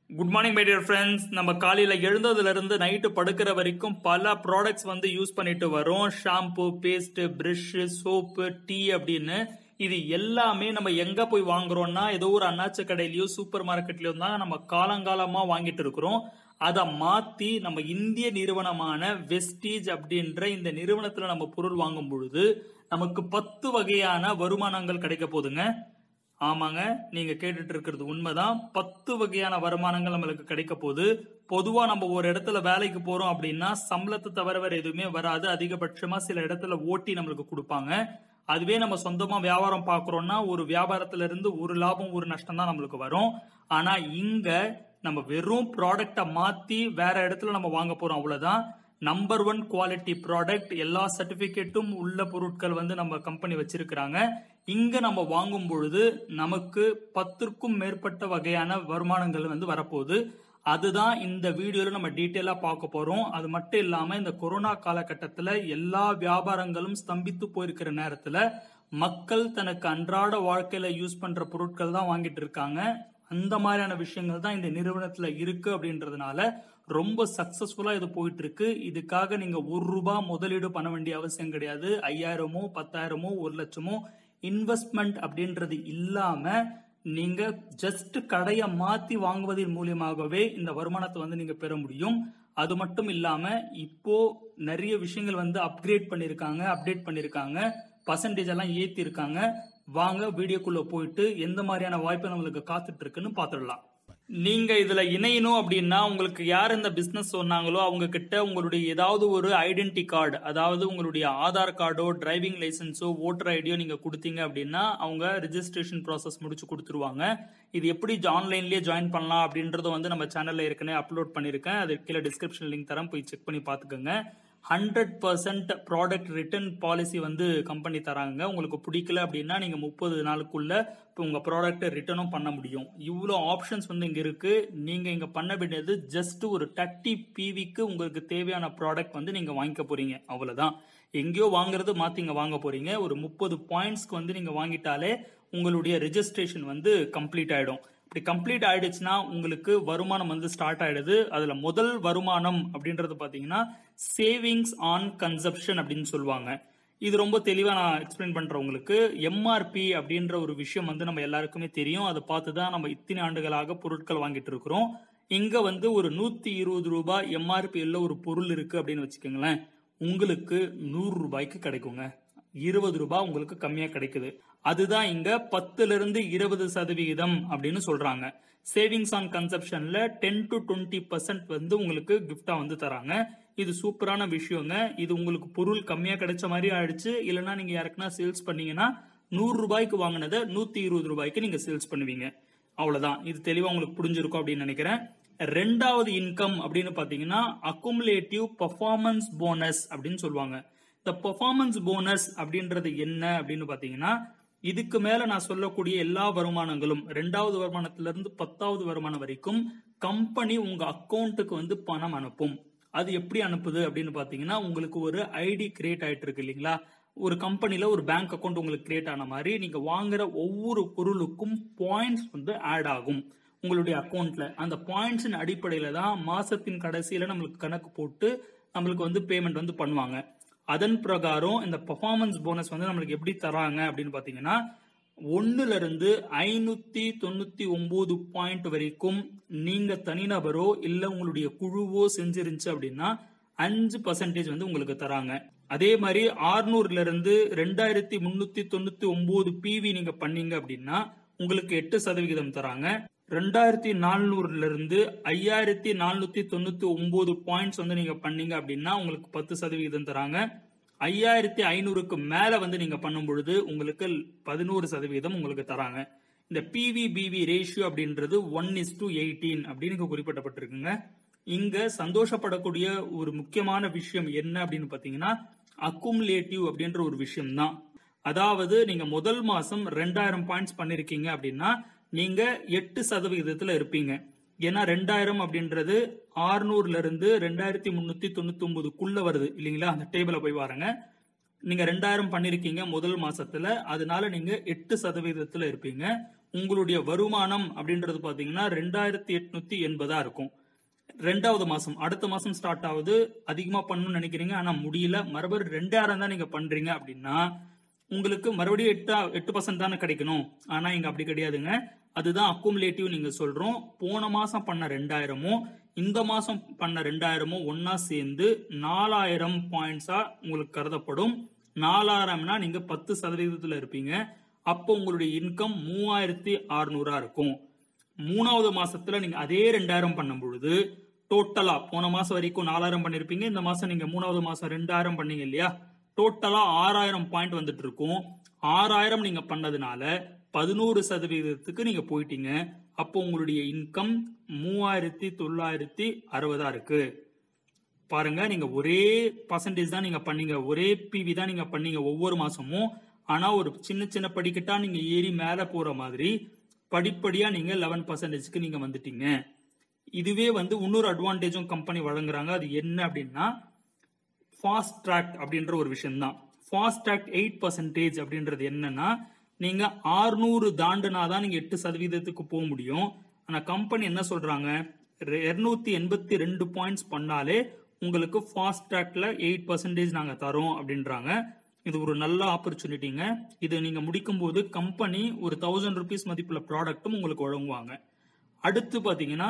good morning my dear friends நம்ம காலையில எழுந்ததுல இருந்து நைட்டு படுக்கிற வரைக்கும் பல ப்ராடக்ட்ஸ் வந்து யூஸ் பண்ணிட்டு வரோம் shampoo paste brush soap tea அப்படின்னு இது எல்லாமே நம்ம எங்க போய் வாங்குறோம்னா ஏதோ ஒரு அண்ணாச்சி கடையிலயோ சூப்பர் மார்க்கெட்லயோ தான் நம்ம காலங்காலமா வாங்கிட்டு இருக்கிறோம் அதை மாத்தி நம்ம இந்திய நிறுவனமான வெஸ்டீஜ் அப்படின்ற இந்த நிறுவனத்துல நம்ம பொருள் வாங்கும் பொழுது நமக்கு பத்து வகையான வருமானங்கள் கிடைக்க போகுதுங்க ஆமாங்க நீங்க கேட்டுட்டு இருக்கிறது உண்மைதான் பத்து வகையான வருமானங்கள் நம்மளுக்கு கிடைக்க போகுது பொதுவா நம்ம ஒரு இடத்துல வேலைக்கு போறோம் அப்படின்னா சம்பளத்தை தவிர வேற எதுவுமே வராது அதிகபட்சமா சில இடத்துல ஓட்டி நம்மளுக்கு கொடுப்பாங்க அதுவே நம்ம சொந்தமா வியாபாரம் பாக்குறோம்னா ஒரு வியாபாரத்துல இருந்து ஒரு லாபம் ஒரு நஷ்டம் தான் நம்மளுக்கு வரும் ஆனா இங்க நம்ம வெறும் ப்ராடக்டை மாத்தி வேற இடத்துல நம்ம வாங்க போறோம் அவ்வளவுதான் நம்பர் ஒன் குவாலிட்டி ப்ராடக்ட் எல்லா சர்டிபிகேட்டும் உள்ள பொருட்கள் வந்து நம்ம கம்பெனி வச்சிருக்கிறாங்க இங்க நம்ம வாங்கும் பொழுது நமக்கு பத்திற்கும் மேற்பட்ட வகையான வருமானங்கள் வந்து வரப்போகுது அதுதான் இந்த வீடியோல நம்ம டீட்டெயிலா பார்க்க போறோம் அது மட்டும் இல்லாம இந்த கொரோனா காலகட்டத்துல எல்லா வியாபாரங்களும் ஸ்தம்பித்து போயிருக்கிற நேரத்துல மக்கள் தனக்கு அன்றாட வாழ்க்கையில யூஸ் பண்ற பொருட்கள் தான் வாங்கிட்டு இருக்காங்க அந்த மாதிரியான விஷயங்கள் தான் இந்த நிறுவனத்துல இருக்கு அப்படின்றதுனால ரொம்ப சக்சஸ்ஃபுல்லா இது போயிட்டு இருக்கு இதுக்காக நீங்க ஒரு ரூபாய் முதலீடு பண்ண வேண்டிய அவசியம் கிடையாது ஐயாயிரமோ பத்தாயிரமோ ஒரு லட்சமோ இன்வெஸ்ட்மெண்ட் அப்படின்றது இல்லாம நீங்க ஜஸ்ட் கடையை மாத்தி வாங்குவதன் மூலியமாகவே இந்த வருமானத்தை வந்து நீங்க பெற முடியும் அது மட்டும் இல்லாம இப்போ நிறைய விஷயங்கள் வந்து அப்கிரேட் பண்ணிருக்காங்க அப்டேட் பண்ணிருக்காங்க பர்சன்டேஜ் எல்லாம் ஏத்தி இருக்காங்க வாங்க வீடியோக்குள்ள போயிட்டு எந்த மாதிரியான வாய்ப்பு நம்மளுக்கு காத்துட்டு இருக்குன்னு பாத்துடலாம் நீங்க இதுல இணையணும் அப்படின்னா உங்களுக்கு யார் இந்த பிசினஸ் சொன்னாங்களோ அவங்க கிட்ட உங்களுடைய ஏதாவது ஒரு ஐடென்டி கார்டு அதாவது உங்களுடைய ஆதார் கார்டோ டிரைவிங் லைசன்ஸோ ஓட்டர் ஐடியோ நீங்க கொடுத்தீங்க அப்படின்னா அவங்க ரிஜிஸ்ட்ரேஷன் ப்ராசஸ் முடிச்சு கொடுத்துருவாங்க இது எப்படி ஆன்லைன்லயே ஜாயின் பண்ணலாம் அப்படின்றத வந்து நம்ம சேனல்ல ஏற்கனவே அப்லோட் பண்ணிருக்கேன் அது கீழே டிஸ்கிரிப்ஷன் லிங்க் தரேன் போய் செக் பண்ணி பாத்துக்கோங்க hundred percent product return policy வந்து கம்பெனி தராங்க உங்களுக்கு பிடிக்கல அப்படின்னா நீங்க முப்பது நாளுக்குள்ள இப்போ உங்க ப்ராடக்ட்டை ரிட்டர்னும் பண்ண முடியும் இவ்வளோ ஆப்ஷன்ஸ் வந்து இங்க இருக்கு நீங்க இங்க பண்ண வேண்டியது ஜஸ்ட் ஒரு தேர்ட்டி பிவிக்கு உங்களுக்கு தேவையான ப்ராடக்ட் வந்து நீங்க வாங்கிக்க போறீங்க அவ்வளவுதான் எங்கேயோ வாங்குறது மாத்தி இங்க வாங்க போறீங்க ஒரு முப்பது பாயிண்ட்ஸ்க்கு வந்து நீங்க வாங்கிட்டாலே உங்களுடைய ரெஜிஸ்ட்ரேஷன் வந்து கம்ப்ளீட் ஆயிடும் இப்படி கம்ப்ளீட் ஆயிடுச்சுன்னா உங்களுக்கு வருமானம் வந்து ஸ்டார்ட் ஆயிடுது அதுல முதல் வருமானம் அப்படின்றது பாத்தீங்கன்னா சேவிங்ஸ் ஆன் கன்சப்ஷன் அப்படின்னு சொல்லுவாங்க இது ரொம்ப தெளிவா நான் எக்ஸ்பிளைன் பண்றேன் உங்களுக்கு எம்ஆர்பி அப்படின்ற ஒரு விஷயம் வந்து நம்ம எல்லாருக்குமே தெரியும் அதை பார்த்து தான் நம்ம இத்தனை ஆண்டுகளாக பொருட்கள் வாங்கிட்டு இருக்கிறோம் இங்க வந்து ஒரு நூத்தி இருபது ரூபாய் எம்ஆர்பி உள்ள ஒரு பொருள் இருக்கு அப்படின்னு வச்சுக்கோங்களேன் உங்களுக்கு நூறு ரூபாய்க்கு கிடைக்குங்க இருபது ரூபாய் உங்களுக்கு கம்மியா கிடைக்குது அதுதான் இங்க பத்துல இருந்து இருபது சதவிகிதம் அப்படின்னு சொல்றாங்க சேவிங்ஸ் ஆன் கன்சப்ஷன்ல டென் டு டுவெண்ட்டி பர்சன்ட் வந்து உங்களுக்கு கிஃப்டா வந்து தராங்க இது சூப்பரான விஷயங்க இது உங்களுக்கு பொருள் கம்மியா கிடைச்ச மாதிரி ஆயிடுச்சு இல்லைன்னா நீங்க யாருக்குன்னா சேல்ஸ் பண்ணீங்கன்னா நூறு ரூபாய்க்கு வாங்கினதை நூத்தி இருபது ரூபாய்க்கு நீங்க சேல்ஸ் பண்ணுவீங்க அவ்வளவுதான் இது தெளிவா உங்களுக்கு புரிஞ்சிருக்கும் அப்படின்னு நினைக்கிறேன் ரெண்டாவது இன்கம் அப்படின்னு பாத்தீங்கன்னா அக்குமுலேட்டிவ் பர்ஃபார்மன்ஸ் போனஸ் அப்படின்னு சொல்லுவாங்க இந்த பெர்ஃபார்மன்ஸ் போனஸ் அப்படின்றது என்ன அப்படின்னு பாத்தீங்கன்னா இதுக்கு மேல நான் சொல்லக்கூடிய எல்லா வருமானங்களும் ரெண்டாவது வருமானத்துல இருந்து பத்தாவது வருமானம் வரைக்கும் கம்பெனி உங்க அக்கௌண்ட்டுக்கு வந்து பணம் அனுப்பும் அது எப்படி அனுப்புது அப்படின்னு பாத்தீங்கன்னா உங்களுக்கு ஒரு ஐடி கிரியேட் ஆயிட்டு இருக்கு இல்லைங்களா ஒரு கம்பெனில ஒரு பேங்க் அக்கௌண்ட் உங்களுக்கு கிரியேட் ஆன மாதிரி நீங்க வாங்குற ஒவ்வொரு பொருளுக்கும் பாயிண்ட்ஸ் வந்து ஆட் ஆகும் உங்களுடைய அக்கௌண்ட்ல அந்த பாயிண்ட்ஸின் அடிப்படையில தான் மாசத்தின் கடைசியில நம்மளுக்கு கணக்கு போட்டு நம்மளுக்கு வந்து பேமெண்ட் வந்து பண்ணுவாங்க அதன் பிரகாரம் இந்த பர்ஃபார்மன்ஸ் போனஸ் வந்து நம்மளுக்கு எப்படி தராங்க அப்படின்னு பாத்தீங்கன்னா ஒன்னுல இருந்து ஐநூத்தி தொண்ணூத்தி ஒன்பது பாயிண்ட் வரைக்கும் நீங்க தனிநபரோ இல்ல உங்களுடைய குழுவோ செஞ்சிருந்துச்சு அப்படின்னா அஞ்சு பர்சன்டேஜ் வந்து உங்களுக்கு தராங்க அதே மாதிரி ஆறுநூறுல இருந்து ரெண்டாயிரத்தி முன்னூத்தி தொண்ணூத்தி ஒன்பது பிவி நீங்க பண்ணீங்க அப்படின்னா உங்களுக்கு எட்டு சதவிகிதம் தராங்க ரெண்டாயிரத்தி நானூறுல இருந்து ஐயாயிரத்தி நானூத்தி தொண்ணூத்தி ஒன்பது பாயிண்ட்ஸ் வந்து நீங்க பண்ணீங்க அப்படின்னா உங்களுக்கு பத்து சதவிகிதம் தராங்க ஐயாயிரத்தி ஐநூறுக்கு மேல வந்து நீங்க பண்ணும் பொழுது உங்களுக்கு பதினோரு சதவீதம் உங்களுக்கு தராங்க இந்த பிவிபிவி ரேஷியோ அப்படின்றது ஒன் இஸ் டு எயிட்டீன் அப்படின்னு குறிப்பிடப்பட்டிருக்குங்க இங்க சந்தோஷப்படக்கூடிய ஒரு முக்கியமான விஷயம் என்ன அப்படின்னு பாத்தீங்கன்னா அக்குமுலேட்டிவ் அப்படின்ற ஒரு விஷயம் தான் அதாவது நீங்க முதல் மாசம் ரெண்டாயிரம் பாயிண்ட்ஸ் பண்ணிருக்கீங்க அப்படின்னா நீங்க எட்டு சதவிகிதத்துல இருப்பீங்க ஏன்னா ரெண்டாயிரம் அப்படின்றது ஆறுநூறுல இருந்து ரெண்டாயிரத்தி முன்னூத்தி தொண்ணூத்தி ஒன்பதுக்குள்ள வருது இல்லைங்களா அந்த டேபிள போய் பாருங்க நீங்க ரெண்டாயிரம் பண்ணிருக்கீங்க முதல் மாசத்துல அதனால நீங்க எட்டு சதவீதத்துல இருப்பீங்க உங்களுடைய வருமானம் அப்படின்றது பாத்தீங்கன்னா ரெண்டாயிரத்தி எட்நூத்தி எண்பதா இருக்கும் ரெண்டாவது மாசம் அடுத்த மாசம் ஸ்டார்ட் ஆகுது அதிகமா பண்ணணும்னு நினைக்கிறீங்க ஆனா முடியல மறுபடியும் ரெண்டாயிரம் தான் நீங்க பண்றீங்க அப்படின்னா உங்களுக்கு மறுபடியும் எட்டா எட்டு பர்சன்ட் தானே கிடைக்கணும் ஆனா இங்க அப்படி கிடையாதுங்க அதுதான் அக்குமுலேட்டிவ் நீங்க சொல்றோம் போன மாசம் பண்ண ரெண்டாயிரமும் இந்த மாசம் பண்ண ரெண்டாயிரமும் ஒன்னா சேர்ந்து நாலாயிரம் பாயிண்ட்ஸா உங்களுக்கு கருதப்படும் நாலாயிரம்னா நீங்க பத்து சதவீதத்துல இருப்பீங்க அப்போ உங்களுடைய இன்கம் மூவாயிரத்தி அறுநூறா இருக்கும் மூணாவது மாசத்துல நீங்க அதே ரெண்டாயிரம் பண்ணும் பொழுது டோட்டலா போன மாசம் வரைக்கும் நாலாயிரம் பண்ணிருப்பீங்க இந்த மாசம் நீங்க மூணாவது மாசம் ரெண்டாயிரம் பண்ணீங்க இல்லையா டோட்டலா ஆறாயிரம் பாயிண்ட் வந்துட்டு இருக்கும் ஆறாயிரம் நீங்க பண்ணதுனால பதினோரு சதவீதத்துக்கு நீங்க போயிட்டீங்க அப்போ உங்களுடைய இன்கம் மூவாயிரத்தி தொள்ளாயிரத்தி அறுபதா இருக்கு பாருங்க நீங்க ஒரே பர்சன்டேஜ் தான் நீங்க பண்ணீங்க ஒரே பிவி தான் நீங்க பண்ணீங்க ஒவ்வொரு மாசமும் ஆனா ஒரு சின்ன சின்ன படிக்கட்டா நீங்க ஏறி மேல போற மாதிரி படிப்படியா நீங்க லெவன் பர்சன்டேஜ்க்கு நீங்க வந்துட்டீங்க இதுவே வந்து இன்னொரு அட்வான்டேஜும் கம்பெனி வழங்குறாங்க அது என்ன அப்படின்னா ஃபாஸ்ட் ட்ராக் அப்படின்ற ஒரு விஷயம் தான் ஃபாஸ்ட் ட்ராக் எயிட் பர்சன்டேஜ் அப்படின்றது என்னன்னா நீங்க ஆறுநூறு தாண்டுனா தான் நீங்க எட்டு சதவீதத்துக்கு போக முடியும் ஆனா கம்பெனி என்ன சொல்றாங்க இருநூத்தி எண்பத்தி ரெண்டு பாயிண்ட்ஸ் பண்ணாலே உங்களுக்கு ஃபாஸ்ட் ட்ராக்ல எயிட் பர்சன்டேஜ் நாங்க தரோம் அப்படின்றாங்க இது ஒரு நல்ல ஆப்பர்ச்சுனிட்டிங்க இது நீங்க முடிக்கும் போது கம்பெனி ஒரு தௌசண்ட் ருபீஸ் மதிப்புள்ள ப்ராடக்ட்டும் உங்களுக்கு வழங்குவாங்க அடுத்து பாத்தீங்கன்னா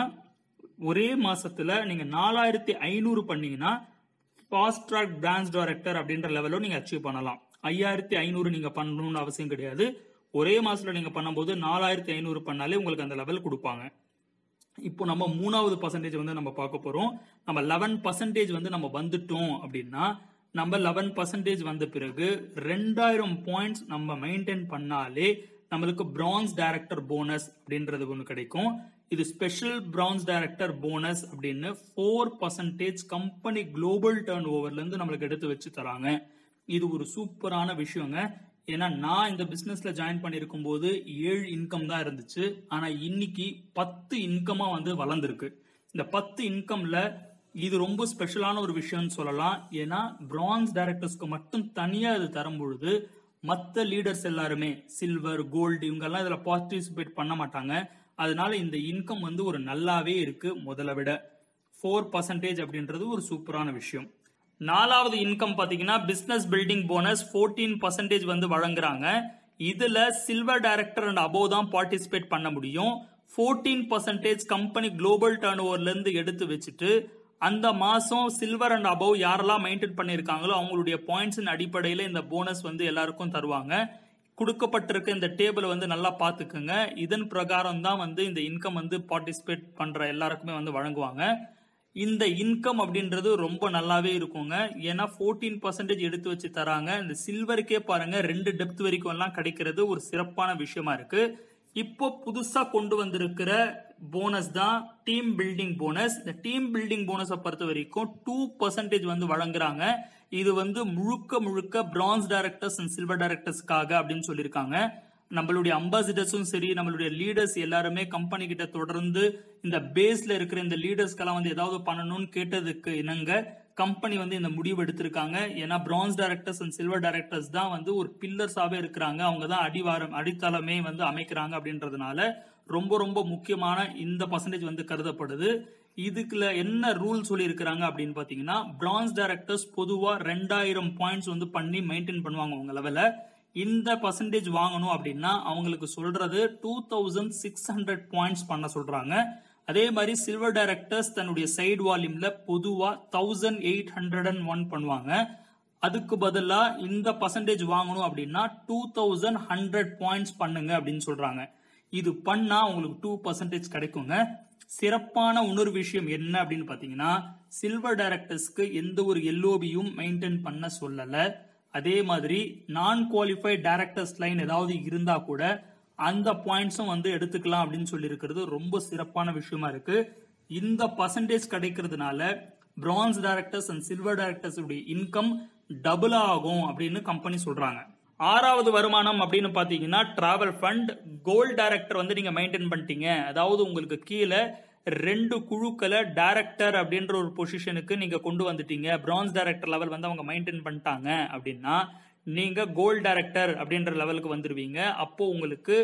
ஒரே மாசத்துல நீங்க நாலாயிரத்தி ஐநூறு பண்ணீங்கன்னா ஃபாஸ்ட் ட்ராக் பிரான்ச் டைரக்டர் அப்படின்ற லெவலில் நீங்க அச்சீவ் பண்ணலாம் ஐயாயிரத்தி ஐநூறு நீங்க பண்ணணும்னு அவசியம் கிடையாது ஒரே மாசத்துல நீங்க பண்ணும்போது நாலாயிரத்தி ஐநூறு பண்ணாலே உங்களுக்கு அந்த லெவல் கொடுப்பாங்க இப்போ நம்ம மூணாவது பர்சன்டேஜ் வந்து நம்ம பார்க்க போறோம் நம்ம லெவன் பர்சன்டேஜ் வந்து நம்ம வந்துட்டோம் அப்படின்னா நம்ம லெவன் பர்சன்டேஜ் வந்த பிறகு ரெண்டாயிரம் பாயிண்ட்ஸ் நம்ம மெயின்டைன் பண்ணாலே நம்மளுக்கு பிரான்ஸ் டைரக்டர் போனஸ் அப்படின்றது ஒன்று கிடைக்கும் இது ஸ்பெஷல் பிரான்ஸ் டைரக்டர் போனஸ் அப்படின்னு four percentage company global turn ஓவர்ல இருந்து நம்மளுக்கு எடுத்து வச்சு தராங்க இது ஒரு சூப்பரான விஷயங்க ஏன்னா நான் இந்த பிசினஸ்ல ஜாயின் பண்ணிருக்கும் போது ஏழு இன்கம் தான் இருந்துச்சு ஆனா இன்னைக்கு பத்து இன்கமா வந்து வளர்ந்துருக்கு இந்த பத்து இன்கம்ல இது ரொம்ப ஸ்பெஷலான ஒரு விஷயம்னு சொல்லலாம் ஏன்னா பிரான்ஸ் டைரக்டர்ஸ்க்கு மட்டும் தனியா இது தரும் பொழுது மற்ற லீடர்ஸ் எல்லாருமே சில்வர் கோல்டு இவங்கெல்லாம் இதுல பார்ட்டிசிபேட் பண்ண மாட்டாங்க அதனால இந்த இன்கம் வந்து ஒரு நல்லாவே இருக்கு முதல்ல விட ஃபோர் பர்சன்டேஜ் அப்படின்றது ஒரு சூப்பரான விஷயம் நாலாவது இன்கம் பாத்தீங்கன்னா business building bonus fourteen percentage வந்து வழங்குறாங்க இதுல சில்வர் டைரக்டர் அண்ட் அபோவ் தான் பார்ட்டிசிபேட் பண்ண முடியும் fourteen percentage company global turn ஓவர்ல இருந்து எடுத்து வச்சுட்டு அந்த மாசம் சில்வர் அண்ட் அபவ் யாரெல்லாம் மெயின்டைன் பண்ணிருக்காங்களோ அவங்களுடைய பாயிண்ட்ஸின் அடிப்படையில் இந்த போனஸ் வந்து எல்லாருக்கும் தருவாங்க கொடுக்கப்பட்டிருக்க இந்த டேபிளை வந்து நல்லா பார்த்துக்குங்க இதன் பிரகாரம் தான் வந்து இந்த இன்கம் வந்து பார்ட்டிசிபேட் பண்ற எல்லாருக்குமே வந்து வழங்குவாங்க இந்த இன்கம் அப்படின்றது ரொம்ப நல்லாவே இருக்குங்க ஏன்னா ஃபோர்டீன் பர்சன்டேஜ் எடுத்து வச்சு தராங்க இந்த சில்வருக்கே பாருங்க ரெண்டு டெப்த் வரைக்கும் எல்லாம் கிடைக்கிறது ஒரு சிறப்பான விஷயமா இருக்கு இப்போ புதுசா கொண்டு வந்திருக்கிற போனஸ் தான் டீம் பில்டிங் போனஸ் இந்த டீம் பில்டிங் போனஸை பொறுத்த வரைக்கும் டூ பர்சன்டேஜ் வந்து வழங்குறாங்க இது வந்து முழுக்க முழுக்க பிரான்ஸ் டைரக்டர்ஸ் அண்ட் சில்வர் டைரக்டர்ஸ்க்காக அப்படின்னு சொல்லியிருக்காங்க நம்மளுடைய அம்பாசிடர்ஸும் சரி நம்மளுடைய லீடர்ஸ் எல்லாருமே கம்பெனி கிட்ட தொடர்ந்து இந்த பேஸ்ல இருக்கிற இந்த லீடர்ஸ்க்கெல்லாம் வந்து ஏதாவது பண்ணணும்னு கேட்டதுக்கு இணங்க கம்பெனி வந்து இந்த முடிவு எடுத்திருக்காங்க ஏன்னா bronze directors and silver directors தான் வந்து ஒரு பில்லர்ஸாவே இருக்கிறாங்க அவங்க தான் அடிவாரம் அடித்தளமே வந்து அமைக்கிறாங்க அப்படின்றதுனால ரொம்ப ரொம்ப முக்கியமான இந்த பர்சன்டேஜ் வந்து கருதப்படுது இதுக்குல என்ன ரூல் சொல்லி இருக்கிறாங்க அப்படின்னு பாத்தீங்கன்னா பிரான்ஸ் டைரக்டர்ஸ் பொதுவா ரெண்டாயிரம் பாயிண்ட்ஸ் வந்து பண்ணி மெயின்டைன் பண்ணுவாங்க உங்க லெவல இந்த பர்சன்டேஜ் வாங்கணும் அப்படின்னா அவங்களுக்கு சொல்றது two thousand six hundred points பண்ண சொல்றாங்க அதே மாதிரி சில்வர் டைரக்டர்ஸ் தன்னுடைய சைடு வால்யூம்ல பொதுவா thousand eight hundred and one பண்ணுவாங்க அதுக்கு பதிலா இந்த பர்சன்டேஜ் வாங்கணும் அப்படின்னா டூ தௌசண்ட் ஹண்ட்ரட் பாயிண்ட்ஸ் பண்ணுங்க அப்படின்னு சொல்றாங்க இது பண்ணா உங்களுக்கு டூ பர்சன்டேஜ் கிடைக்குங்க சிறப்பான இன்னொரு விஷயம் என்ன அப்படின்னு பாத்தீங்கன்னா சில்வர் டைரக்டர்ஸ்க்கு எந்த ஒரு எல்ஓபியும் மெயின்டைன் பண்ண சொல்லல அதே மாதிரி நான் குவாலிஃபைட் டைரக்டர்ஸ் லைன் ஏதாவது இருந்தா கூட அந்த பாயிண்ட்ஸும் வந்து எடுத்துக்கலாம் அப்படின்னு சொல்லி இருக்கிறது ரொம்ப சிறப்பான விஷயமா இருக்கு இந்த பர்சன்டேஜ் கிடைக்கிறதுனால bronze directors and silver directors உடைய இன்கம் டபுள் ஆகும் அப்படின்னு கம்பெனி சொல்றாங்க ஆறாவது வருமானம் அப்படின்னு பாத்தீங்கன்னா டிராவல் ஃபண்ட் கோல்ட் டைரக்டர் வந்து நீங்க மெயின்டைன் பண்ணிட்டீங்க அதாவது உங்களுக்கு கீழே ரெண்டு குழுக்களை டைரக்டர் அப்படின்ற ஒரு பொசிஷனுக்கு நீங்க கொண்டு வந்துட்டீங்க பிரான்ஸ் டைரக்டர் லெவல் வந்து அவங்க மெயின்டைன் பண்ணிட்டாங்க அப்படின்னா நீங்க கோல்ட் டைரக்டர் அப்படின்ற லெவலுக்கு வந்துருவீங்க அப்போ உங்களுக்கு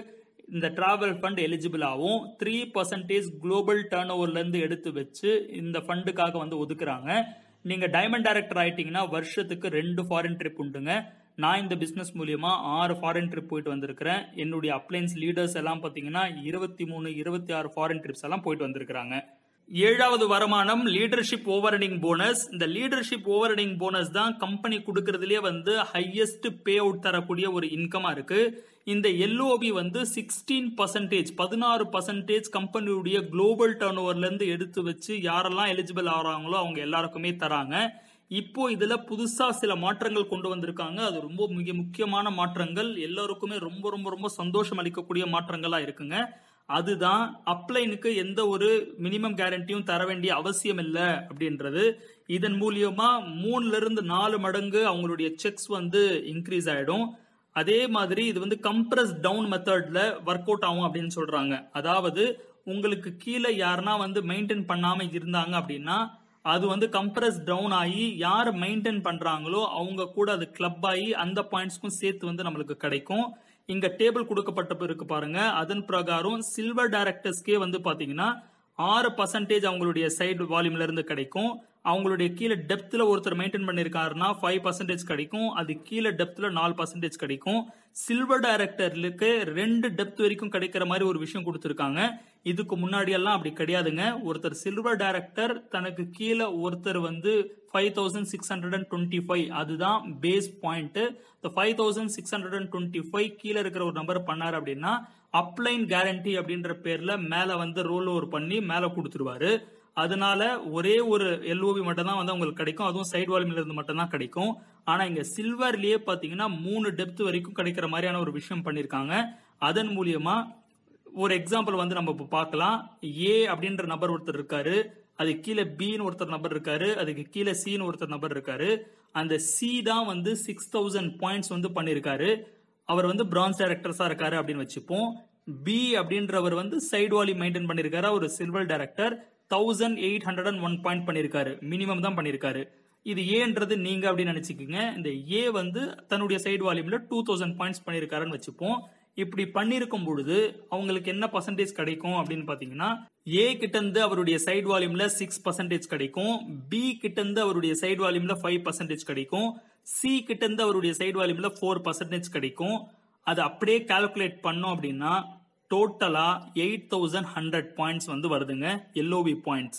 இந்த டிராவல் ஃபண்ட் எலிஜிபிள் ஆகும் த்ரீ பர்சன்டேஜ் குளோபல் டேர்ன் இருந்து எடுத்து வச்சு இந்த ஃபண்டுக்காக வந்து ஒதுக்குறாங்க நீங்க டைமண்ட் டைரக்டர் ஆயிட்டீங்கன்னா வருஷத்துக்கு ரெண்டு ஃபாரின் ட்ரிப் உண்டுங்க நான் இந்த பிசினஸ் மூலியமா ஆறு ஃபாரின் ட்ரிப் போயிட்டு வந்திருக்கிறேன் என்னுடைய அப்ளைன்ஸ் லீடர்ஸ் எல்லாம் பாத்தீங்கன்னா இருபத்தி மூணு இருபத்தி ஆறு ஃபாரின் ட்ரிப்ஸ் எல்லாம் போயிட்டு வந்திருக்கிறாங்க ஏழாவது வருமானம் லீடர்ஷிப் ஓவர்னிங் போனஸ் இந்த லீடர்ஷிப் ஓவர்னிங் போனஸ் தான் கம்பெனி கொடுக்கறதுலயே வந்து ஹையஸ்ட் பே அவுட் தரக்கூடிய ஒரு இன்கமா இருக்கு இந்த எல்ஓபி வந்து சிக்ஸ்டீன் பர்சன்டேஜ் பதினாறு பர்சன்டேஜ் கம்பெனியுடைய குளோபல் டர்ன் ஓவர்ல இருந்து எடுத்து வச்சு யாரெல்லாம் எலிஜிபிள் ஆகிறாங்களோ அவங்க எல்லாருக்குமே தராங்க இப்போ இதுல புதுசா சில மாற்றங்கள் கொண்டு வந்திருக்காங்க அது ரொம்ப மிக முக்கியமான மாற்றங்கள் எல்லாருக்குமே ரொம்ப ரொம்ப ரொம்ப சந்தோஷம் அளிக்கக்கூடிய மாற்றங்களா இருக்குங்க அதுதான் அப்ளைனுக்கு எந்த ஒரு மினிமம் கேரண்டியும் தர வேண்டிய அவசியம் இல்லை அப்படின்றது இதன் மூலியமா மூணுல இருந்து நாலு மடங்கு அவங்களுடைய செக்ஸ் வந்து இன்க்ரீஸ் ஆயிடும் அதே மாதிரி இது வந்து கம்ப்ரஸ் டவுன் மெத்தட்ல ஒர்க் அவுட் ஆகும் அப்படின்னு சொல்றாங்க அதாவது உங்களுக்கு கீழே யாருன்னா வந்து மெயின்டைன் பண்ணாம இருந்தாங்க அப்படின்னா அது வந்து கம்ப்ரஸ் டவுன் ஆகி யார் மெயின்டைன் பண்றாங்களோ அவங்க கூட அது கிளப் ஆகி அந்த பாயிண்ட்ஸ்க்கும் சேர்த்து வந்து நம்மளுக்கு கிடைக்கும் இங்க டேபிள் கொடுக்கப்பட்ட இருக்கு பாருங்க அதன் பிரகாரம் சில்வர் டைரக்டர்ஸ்க்கே வந்து பாத்தீங்கன்னா ஆறு பர்சன்டேஜ் அவங்களுடைய சைடு வால்யூம்ல இருந்து கிடைக்கும் அவங்களுடைய கீழே டெப்த்ல ஒருத்தர் மெயின்டைன் பண்ணிருக்காருன்னா ஃபைவ் பர்சன்டேஜ் கிடைக்கும் அது கீழே டெப்த்ல நாலு பர்சன்டேஜ் கிடைக்கும் சில்வர் டைரக்டர்லுக்கு ரெண்டு டெப்த் வரைக்கும் கிடைக்கிற மாதிரி ஒரு விஷயம் கொடுத்துருக்காங்க இதுக்கு முன்னாடி எல்லாம் அப்படி கிடையாதுங்க ஒருத்தர் சில்வர் டைரக்டர் தனக்கு கீழே ஒருத்தர் வந்து five thousand six hundred and twenty five அதுதான் பேஸ் பாயிண்ட் இந்த five thousand six hundred and twenty five கீழே இருக்கிற ஒரு நம்பர் பண்ணாரு அப்படின்னா அப்ளைன் கேரண்டி அப்படின்ற பேர்ல மேல வந்து ரோல் ஓவர் பண்ணி மேல கொடுத்துருவாரு அதனால ஒரே ஒரு எல்ஓபி மட்டும் தான் வந்து உங்களுக்கு கிடைக்கும் அதுவும் சைடு வால்யூம்ல இருந்து மட்டும் தான் கிடைக்கும் ஆனா இங்க சில்வர்லயே பாத்தீங்கன்னா மூணு டெப்த் வரைக்கும் கிடைக்கிற மாதிரியான ஒரு விஷயம் பண்ணிருக்காங்க அதன் மூலியமா ஒரு எக்ஸாம்பிள் வந்து நம்ம இப்போ பார்க்கலாம் ஏ அப்படின்ற நபர் ஒருத்தர் இருக்காரு அது கீழே பின்னு ஒருத்தர் நபர் இருக்காரு அதுக்கு கீழே சின்னு ஒருத்தர் நபர் இருக்காரு அந்த சி தான் வந்து சிக்ஸ் தௌசண்ட் பாயிண்ட்ஸ் வந்து பண்ணிருக்காரு அவர் வந்து பிரான்ஸ் டைரக்டர்ஸா இருக்காரு அப்படின்னு வச்சுப்போம் பி அப்படின்றவர் வந்து சைடு வாலி மெயின்டைன் பண்ணிருக்காரு ஒரு silver director thousand eight hundred and one point பண்ணிருக்காரு மினிமம் தான் பண்ணிருக்காரு இது ஏன்றது நீங்க அப்படின்னு நினைச்சுக்கோங்க இந்த ஏ வந்து தன்னுடைய சைடு வால்யூம்ல டூ தௌசண்ட் பாயிண்ட்ஸ் பண்ணிருக்காருன்னு வச்சுப்போம் இப்படி பண்ணிருக்கும் பொழுது அவங்களுக்கு என்ன பர்சன்டேஜ் கிடைக்கும் அப்படின்னு பாத்தீங்கன்னா ஏ கிட்ட இருந்து அவருடைய சைடு வால்யூம்ல சிக்ஸ் பர்சன்டேஜ் கிடைக்கும் பி கிட்ட இருந்து அவருடைய சைடு வால்யூம்ல ஃபைவ் பர்சன்டேஜ் கிடைக்கும் சி கிட்ட இருந்து அவருடைய சைடு வால்யூம்ல ஃபோர் பர்சன்டேஜ் கிடைக்கும் அது அப்படியே கால்குலேட் பண்ணோம் அப்படின்னா டோட்டலா எயிட் தௌசண்ட் ஹண்ட்ரட் பாயிண்ட்ஸ் வந்து வருதுங்க எல்ஓபி பாயிண்ட்ஸ்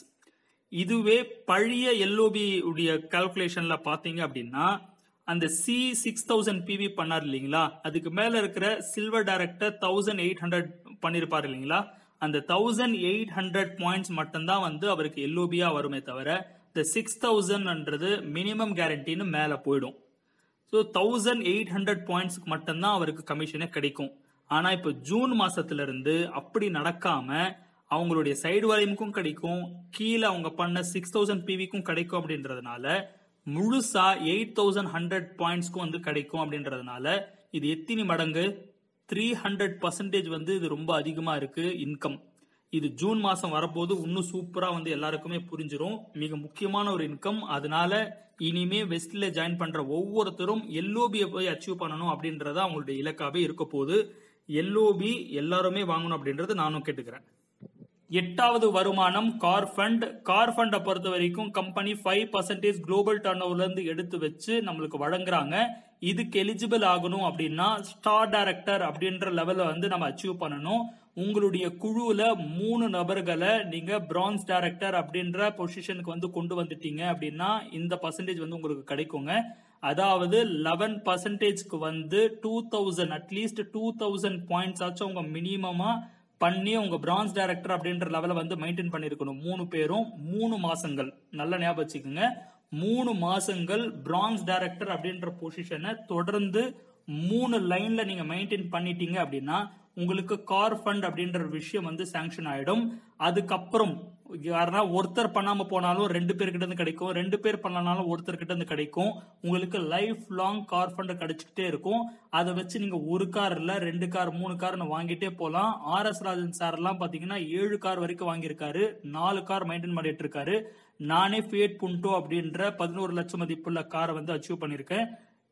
இதுவே பழைய எல்ஓபி உடைய கால்குலேஷன்ல பாத்தீங்க அப்படின்னா அந்த சி சிக்ஸ் தௌசண்ட் பிவி பண்ணார் இல்லைங்களா அதுக்கு மேல இருக்கிற silver director thousand eight hundred பண்ணிருப்பாரு இல்லைங்களா அந்த தௌசண்ட் எயிட் ஹண்ட்ரட் பாயிண்ட்ஸ் மட்டும்தான் வந்து அவருக்கு எல்ஓபியா வருமே தவிர இந்த சிக்ஸ் தௌசண்ட்ன்றது மினிமம் கேரண்டின்னு மேல போயிடும் ஸோ தௌசண்ட் எயிட் ஹண்ட்ரட் பாயிண்ட்ஸ்க்கு மட்டும்தான் அவருக்கு கமிஷனே கிடைக்கும் ஆனா இப்போ ஜூன் மாசத்துல இருந்து அப்படி நடக்காம அவங்களுடைய சைடு வால்யூமுக்கும் கிடைக்கும் கீழே அவங்க பண்ண சிக்ஸ் தௌசண்ட் பிவிக்கும் கிடைக்கும் அப்படின்றதுனால முழுசா எயிட் தௌசண்ட் ஹண்ட்ரட் பாயிண்ட்ஸ்க்கும் வந்து கிடைக்கும் அப்படின்றதுனால இது எத்தனை மடங்கு த்ரீ ஹண்ட்ரட் பர்சன்டேஜ் வந்து இது ரொம்ப அதிகமா இருக்கு இன்கம் இது ஜூன் மாசம் வரப்போது இன்னும் சூப்பரா வந்து எல்லாருக்குமே புரிஞ்சிரும் மிக முக்கியமான ஒரு இன்கம் அதனால இனிமே வெஸ்ட்ல ஜாயின் பண்ற ஒவ்வொருத்தரும் எல்ஓபியை போய் அச்சீவ் பண்ணணும் அப்படின்றத அவங்களுடைய இலக்காவே இருக்க போகுது எல்ஓபி எல்லாருமே வாங்கணும் அப்படின்றது நானும் கேட்டுக்கிறேன் எட்டாவது வருமானம் கார் ஃபண்ட் கார் ஃபண்டை பொறுத்த வரைக்கும் company five percentage global turn இருந்து எடுத்து வச்சு நம்மளுக்கு வழங்குறாங்க இதுக்கு எலிஜிபிள் ஆகணும் அப்படின்னா ஸ்டார் டைரக்டர் அப்படின்ற லெவல்ல வந்து நம்ம அச்சீவ் பண்ணணும் உங்களுடைய குழுவுல மூணு நபர்களை நீங்க பிரான்ஸ் டைரக்டர் அப்படின்ற பொசிஷனுக்கு வந்து கொண்டு வந்துட்டீங்க அப்படின்னா இந்த பர்சன்டேஜ் வந்து உங்களுக்கு கிடைக்குங்க அதாவது லெவன் பர்சன்டேஜ்க்கு வந்து two thousand at least two thousand points ஆச்சும் உங்க மினிமமா பண்ணி உங்க பிரான்ஸ் டைரக்டர் அப்படின்ற லெவலை வந்து மெயின்டைன் பண்ணிருக்கணும் மூணு பேரும் மூணு மாசங்கள் நல்ல ஞாபகம் வச்சுக்கோங்க மூணு மாசங்கள் பிரான்ஸ் டைரக்டர் அப்படின்ற பொசிஷனை தொடர்ந்து மூணு லைன்ல நீங்க மெயின்டைன் பண்ணிட்டீங்க அப்படின்னா உங்களுக்கு கார் ஃபண்ட் அப்படின்ற விஷயம் வந்து சாங்ஷன் ஆயிடும் அதுக்கப்புறம் யாருன்னா ஒருத்தர் பண்ணாம போனாலும் ரெண்டு பேர்கிட்ட இருந்து கிடைக்கும் ரெண்டு பேர் பண்ணனாலும் ஒருத்தர் கிட்ட இருந்து கிடைக்கும் உங்களுக்கு லைஃப் லாங் கார் ஃபண்ட் கிடைச்சிக்கிட்டே இருக்கும் அதை வச்சு நீங்க ஒரு கார் இல்ல ரெண்டு கார் மூணு கார்னு வாங்கிட்டே போலாம் ஆர் எஸ் ராஜன் சார் எல்லாம் பாத்தீங்கன்னா ஏழு கார் வரைக்கும் வாங்கியிருக்காரு நாலு கார் மெயின்டைன் பண்ணிட்டு இருக்காரு நானே ஃபியட் புண்டோ அப்படின்ற பதினோரு லட்சம் மதிப்புள்ள காரை வந்து அச்சீவ் பண்ணிருக்கேன்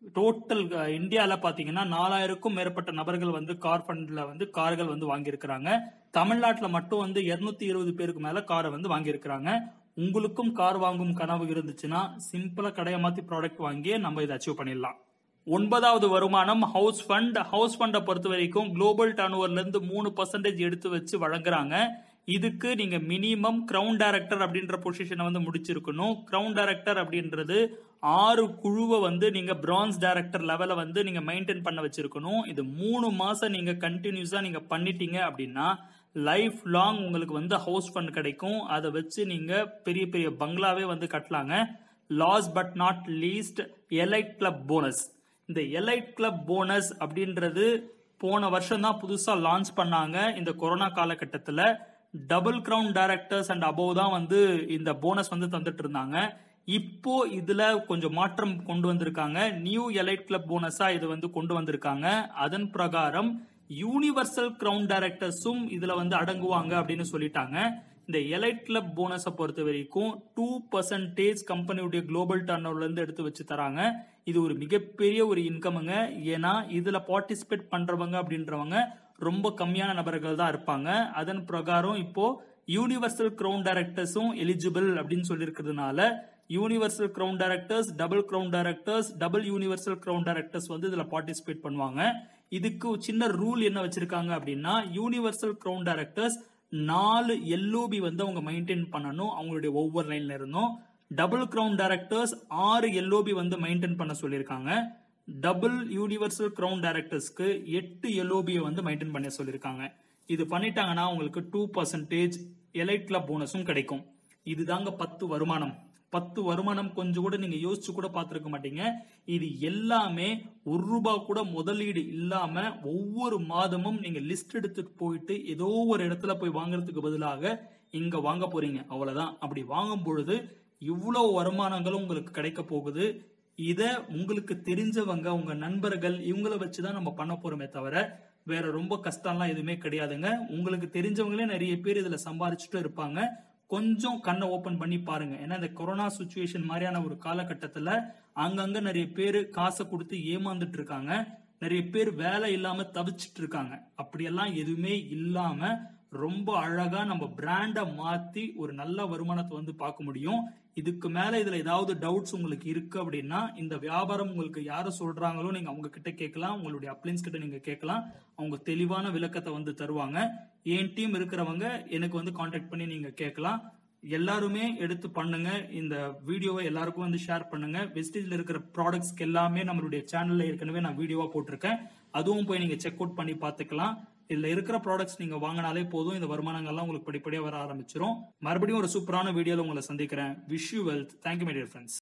டோட்டல் இந்தியால பாத்தீங்கன்னா நாலாயிரக்கும் மேற்பட்ட நபர்கள் வந்து கார் ஃபண்ட்ல வந்து கார்கள் வந்து வாங்கியிருக்கிறாங்க தமிழ்நாட்டுல மட்டும் வந்து 220 இருபது பேருக்கு மேல காரை வந்து வாங்கியிருக்கிறாங்க உங்களுக்கும் கார் வாங்கும் கனவு இருந்துச்சுன்னா சிம்பிளா கடையை மாத்தி ப்ராடக்ட் வாங்கி நம்ம இதை அச்சீவ் பண்ணிடலாம் ஒன்பதாவது வருமானம் ஹவுஸ் ஃபண்ட் ஹவுஸ் ஃபண்டை பொறுத்த வரைக்கும் குளோபல் டர்ன்ஓவர்ல இருந்து மூணு பர்சன்டேஜ் எடுத்து வச்சு வழங்குறாங்க இதுக்கு நீங்க மினிமம் கிரவுன் டைரக்டர் அப்படின்ற பொசிஷனை வந்து முடிச்சிருக்கணும் கிரவுன் டைரக்டர் அப்படின்றது ஆறு குழுவை வந்து நீங்க பிரான்ஸ் டைரக்டர் லெவல வந்து நீங்க மெயின்டைன் பண்ண வச்சிருக்கணும் இது மூணு மாசம் நீங்க கண்டினியூஸா நீங்க பண்ணிட்டீங்க அப்படின்னா லைஃப் லாங் உங்களுக்கு வந்து ஹவுஸ் ஃபண்ட் கிடைக்கும் அதை வச்சு நீங்க பெரிய பெரிய பங்களாவே வந்து கட்டலாங்க last but not least elite club bonus இந்த எலைட் கிளப் போனஸ் அப்படின்றது போன வருஷம் தான் புதுசா லான்ச் பண்ணாங்க இந்த கொரோனா காலகட்டத்தில் double crown directors and above தான் வந்து இந்த போனஸ் வந்து தந்துட்டு இருந்தாங்க இப்போ இதுல கொஞ்சம் மாற்றம் கொண்டு வந்திருக்காங்க நியூ எலைட் கிளப் போனஸா இது வந்து கொண்டு வந்திருக்காங்க அதன் பிரகாரம் யூனிவர்சல் கிரவுன் டைரக்டர்ஸும் இதுல வந்து அடங்குவாங்க அப்படின்னு சொல்லிட்டாங்க இந்த எலைட் கிளப் போனஸை பொறுத்த வரைக்கும் டூ பர்சன்டேஜ் கம்பெனியுடைய குளோபல் டர்ன் இருந்து எடுத்து வச்சு தராங்க இது ஒரு மிகப்பெரிய ஒரு இன்கமுங்க ஏன்னா இதுல பார்ட்டிசிபேட் பண்றவங்க அப்படின்றவங்க ரொம்ப கம்மியான நபர்கள் தான் இருப்பாங்க அதன் பிரகாரம் இப்போ யூனிவர்சல் கிரவுன் டைரக்டர்ஸும் எலிஜிபிள் அப்படின்னு சொல்லியிருக்கிறதுனால universal crown directors double crown directors double universal crown directors வந்து இதுல பார்ட்டிசிபேட் பண்ணுவாங்க இதுக்கு ஒரு சின்ன ரூல் என்ன வச்சிருக்காங்க அப்படின்னா யூனிவர்சல் கிரவுன் டைரக்டர்ஸ் நாலு எல்ஓபி வந்து அவங்க மெயின்டைன் பண்ணணும் அவங்களுடைய ஒவ்வொரு லைன்ல இருந்தும் டபுள் கிரவுன் டைரக்டர்ஸ் ஆறு எல்ஓபி வந்து மெயின்டைன் பண்ண சொல்லியிருக்காங்க டபுள் யூனிவர்சல் கிரவுன் டைரக்டர்ஸ்க்கு எட்டு எல்ஓபியை வந்து மெயின்டைன் பண்ண சொல்லியிருக்காங்க இது பண்ணிட்டாங்கன்னா உங்களுக்கு டூ பர்சன்டேஜ் எலைட் கிளப் போனஸும் கிடைக்கும் இதுதாங்க பத்து வருமானம் பத்து வருமானம் கொஞ்சம் கூட நீங்க யோசிச்சு கூட பார்த்திருக்க மாட்டீங்க இது எல்லாமே ஒரு ரூபாய் கூட முதலீடு இல்லாம ஒவ்வொரு மாதமும் நீங்க லிஸ்ட் எடுத்துட்டு போயிட்டு ஏதோ ஒரு இடத்துல போய் வாங்குறதுக்கு பதிலாக இங்க வாங்க போறீங்க அவ்வளவுதான் அப்படி வாங்கும் பொழுது இவ்வளவு வருமானங்களும் உங்களுக்கு கிடைக்க போகுது இத உங்களுக்கு தெரிஞ்சவங்க உங்க நண்பர்கள் இவங்கள வச்சுதான் நம்ம பண்ண போறோமே தவிர வேற ரொம்ப கஷ்டம்லாம் எதுவுமே கிடையாதுங்க உங்களுக்கு தெரிஞ்சவங்களே நிறைய பேர் இதுல சம்பாதிச்சுட்டு இருப்பாங்க கொஞ்சம் கண்ணை ஓபன் பண்ணி பாருங்க ஏன்னா இந்த கொரோனா சுச்சுவேஷன் மாதிரியான ஒரு காலகட்டத்துல அங்கங்க நிறைய பேர் காசை கொடுத்து ஏமாந்துட்டு இருக்காங்க நிறைய பேர் வேலை இல்லாம தவிச்சிட்டு இருக்காங்க அப்படியெல்லாம் எதுவுமே இல்லாம ரொம்ப அழகா நம்ம பிராண்டை மாத்தி ஒரு நல்ல வருமானத்தை வந்து பார்க்க முடியும் இதுக்கு மேல இதுல ஏதாவது டவுட்ஸ் உங்களுக்கு இருக்கு அப்படின்னா இந்த வியாபாரம் உங்களுக்கு யாரு சொல்றாங்களோ நீங்க அவங்க கிட்ட கேட்கலாம் உங்களுடைய அப்ளைன்ஸ் கிட்ட நீங்க கேட்கலாம் அவங்க தெளிவான விளக்கத்தை வந்து தருவாங்க என் டீம் இருக்கிறவங்க எனக்கு வந்து காண்டாக்ட் பண்ணி நீங்க கேட்கலாம் எல்லாருமே எடுத்து பண்ணுங்க இந்த வீடியோவை எல்லாருக்கும் வந்து ஷேர் பண்ணுங்க வெஸ்டேஜ்ல இருக்கிற ப்ராடக்ட்ஸ்க்கு எல்லாமே நம்மளுடைய சேனல்ல ஏற்கனவே நான் வீடியோவா போட்டிருக்கேன் அதுவும் போய் நீங்க செக் அவுட் பண்ணி பார்த்துக்கலாம் இதுல இருக்கிற ப்ராடக்ட்ஸ் நீங்க வாங்கினாலே போதும் இந்த வருமானங்கள்லாம் உங்களுக்கு படிப்படியா வர ஆரம்பிச்சிரும் மறுபடியும் ஒரு சூப்பரான வீடியோல உங்களை சந்திக்கிறேன் wish you wealth thank you my dear friends